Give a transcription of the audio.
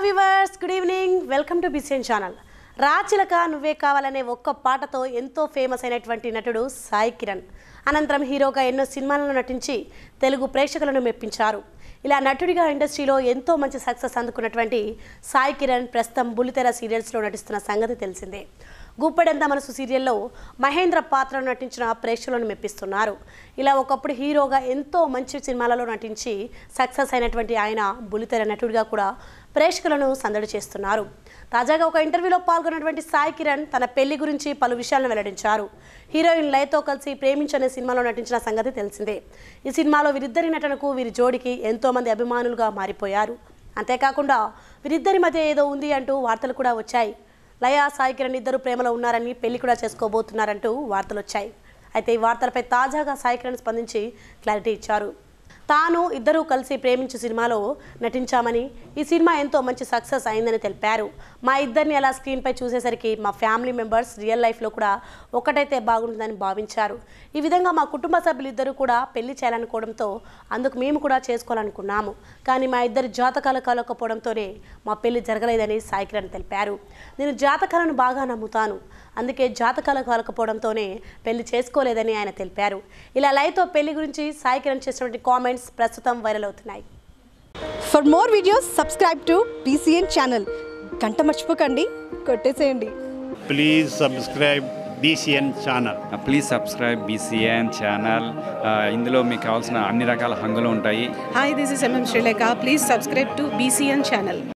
Viewers good evening welcome to BCN channel రాచిలక నువ్వే కావాలనే ఒక్క పాటతో ఎంతో ఫేమస్ అయినటువంటి నటుడు సాయి కిరణ్ అనంతరం హీరోగా ఎన్నో సినిమాలను నటించి తెలుగు ప్రేక్షకులను మెప్పించారు ఇలా నటుడిగా ఇండస్ట్రీలో ఎంతో మంచి సక్సెస్ అందుకున్నటువంటి సాయి కిరణ్ ప్రస్తుతం బుల్లితెర సీరియల్స్లో నటిస్తున్న సంగతి తెలిసిందే గుప్పెడంత మనసు సీరియల్లో మహేంద్ర పాత్రను నటించిన ప్రేక్షకులను మెప్పిస్తున్నారు ఇలా ఒకప్పుడు హీరోగా ఎంతో మంచి సినిమాలలో నటించి సక్సెస్ అయినటువంటి ఆయన బుల్లితెర నటుడిగా కూడా ప్రేక్షకులను సందడి చేస్తున్నారు తాజాగా ఒక ఇంటర్వ్యూలో పాల్గొన్నటువంటి సాయి కిరణ్ తన పెళ్లి గురించి పలు విషయాలను వెల్లడించారు హీరోయిన్ లయతో కలిసి ప్రేమించనే సినిమాలో నటించిన సంగతి తెలిసిందే ఈ సినిమాలో వీరిద్దరి నటనకు వీరి జోడికి ఎంతో మంది అభిమానులుగా మారిపోయారు అంతేకాకుండా వీరిద్దరి మధ్య ఏదో ఉంది అంటూ వార్తలు కూడా వచ్చాయి లయ సాయి కిరణ్ ఇద్దరు ప్రేమలో ఉన్నారని పెళ్లి కూడా చేసుకోబోతున్నారంటూ వార్తలు వచ్చాయి అయితే ఈ వార్తలపై తాజాగా సాయి కిరణ్ స్పందించి క్లారిటీ ఇచ్చారు తాను ఇద్దరూ కలిసి ప్రేమించు సినిమాలో నటించామని ఈ సినిమా ఎంతో మంచి సక్సెస్ అయిందని తెలిపారు మా ఇద్దరిని అలా స్క్రీన్పై చూసేసరికి మా ఫ్యామిలీ మెంబర్స్ రియల్ లైఫ్లో కూడా ఒకటైతే బాగుంటుందని భావించారు ఈ విధంగా మా కుటుంబ సభ్యులు ఇద్దరు కూడా పెళ్లి చేయాలనుకోవడంతో అందుకు మేము కూడా చేసుకోవాలనుకున్నాము కానీ మా ఇద్దరి జాతకాలు కలగకపోవడంతోనే మా పెళ్లి జరగలేదని సాయి కిరణ్ తెలిపారు నేను జాతకాలను బాగా నమ్ముతాను అందుకే జాతకాలు కలకపోవడంతోనే పెళ్లి చేసుకోలేదని ఆయన తెలిపారు ఇలా లైతో పెళ్లి గురించి సాయి కిరణ్ చేసినటువంటి కామెంట్స్ ప్రస్తుతం వైరల్ అవుతున్నాయి for more videos subscribe to BCN channel గంట మర్చిపోకండి కొట్టేసేయండి please subscribe BCN channel please subscribe BCN channel ఇందులో మీకు కావాల్సిన అన్ని రకాల హంగులు ఉంటాయి Hi, this is MM Sri Lanka. Please subscribe to BCN channel.